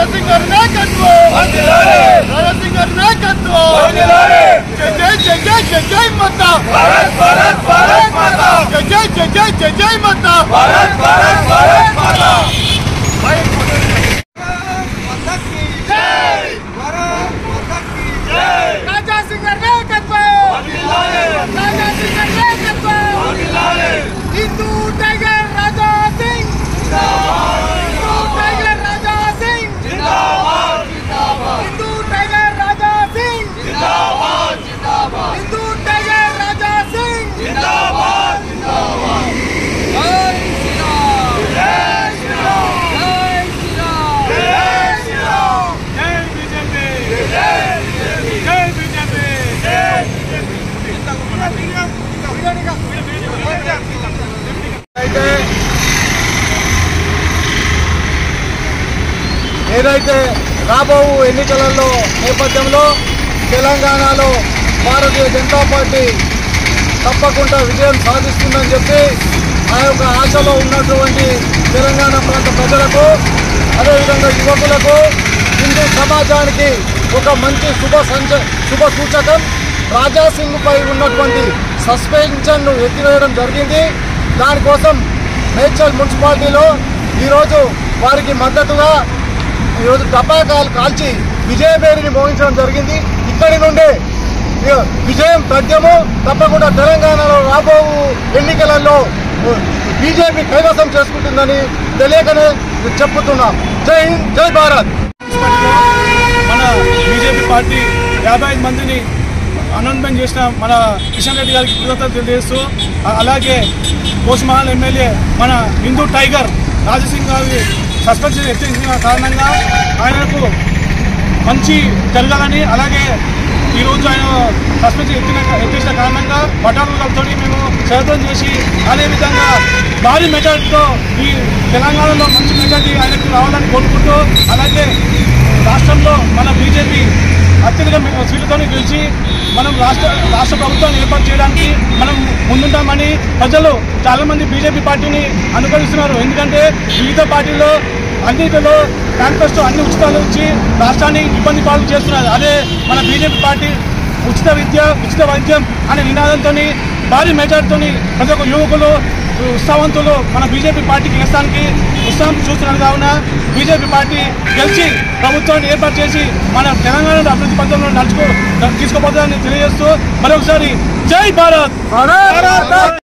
రాజాసింగ్ గారి నాయకత్వం రాజాసింగ్ గారి నాయకత్వం జై జై జై జై జై జై మాతా జై జై జై జై జై జై మాతా రాజాసింగ్ గారి నాయకత్వం రాజాసింగ్ గారి నాయకత్వం Hindu tiger Raja Singh Hindu tiger Raja Singh Hindu tiger Raja Singh Hindu tiger Raja Singh అయితే ఏదైతే రాబో ఎన్నికలలో నేపథ్యంలో తెలంగాణలో భారతీయ జనతా పార్టీ తప్పకుండా విజయం సాధిస్తుందని చెప్పి ఆ యొక్క ఆశలో ఉన్నటువంటి తెలంగాణ ప్రాంత ప్రజలకు అదేవిధంగా యువకులకు హిందూ సమాజానికి ఒక మంచి శుభ సంచ శుభ సూచకం రాజాసింగ్ పై ఉన్నటువంటి సస్పెన్షన్ను ఎత్తివేయడం జరిగింది దానికోసం మేడ్చల్ మున్సిపాలిటీలో ఈరోజు వారికి మద్దతుగా ఈరోజు టపాకాయలు కాల్చి విజయభేరిని మోగించడం జరిగింది ఇక్కడి నుండే ఇక విజయం తథ్యము తప్పకుండా తెలంగాణలో రాబో ఎన్నికలలో బీజేపీ కైవసం చేసుకుంటుందని తెలియకనే చెప్పుతున్నాం జై హింద్ జై భారత్ మన బీజేపీ పార్టీ యాభై ఐదు మందిని అనౌన్స్మెంట్ చేసిన మన కిషన్ రెడ్డి గారికి కృతజ్ఞతలు తెలియజేస్తూ అ- అలాగే కోస్మహల్ ఎమ్మెల్యే మన హిందూ టైగర్ రాజసింగ్ గారి సస్పెన్షన్ ఎత్తించిన కారణంగా ఆయనకు మంచి జరగాలని అలాగే ఈరోజు ఆయన సస్పెన్షన్ ఎత్తిన ఎత్తించిన కారణంగా పటాలతో మేము శరతం చేసి అదేవిధంగా భారీ మెజార్టీతో ఈ తెలంగాణలో మంచి మెజార్టీ ఆయనకు రావాలని కోరుకుంటూ అలాగే రాష్ట్రంలో మన బీజేపీ అత్యధిక సీట్లతో గెలిచి మనం రాష్ట్ర రాష్ట్ర ప్రభుత్వాన్ని ఏర్పాటు చేయడానికి మనం ముందుంటామని ప్రజలు చాలా మంది బీజేపీ పార్టీని అనుకరిస్తున్నారు ఎందుకంటే వివిధ పార్టీల్లో అన్నిటిలో మేనిఫెస్టో అన్ని ఉచితాలు ఇచ్చి రాష్ట్రాన్ని ఇబ్బంది పాలు చేస్తున్నారు అదే మన బీజేపీ పార్టీ ఉచిత విద్య ఉచిత వైద్యం అనే నినాదంతో భారీ మెజార్టీతో ప్రతి ఒక్క యువకులు ఉత్సాహవంతులు మన బీజేపీ పార్టీకి వేస్తానికి ఉత్సాహం చూస్తున్నారు కావున బీజేపీ పార్టీ గెలిచి ప్రభుత్వాన్ని ఏర్పాటు చేసి మన తెలంగాణ అభివృద్ధి పథంలో నడుచుకో తీసుకుపోతుందని తెలియజేస్తూ మరొకసారి జై భారత్ భారత్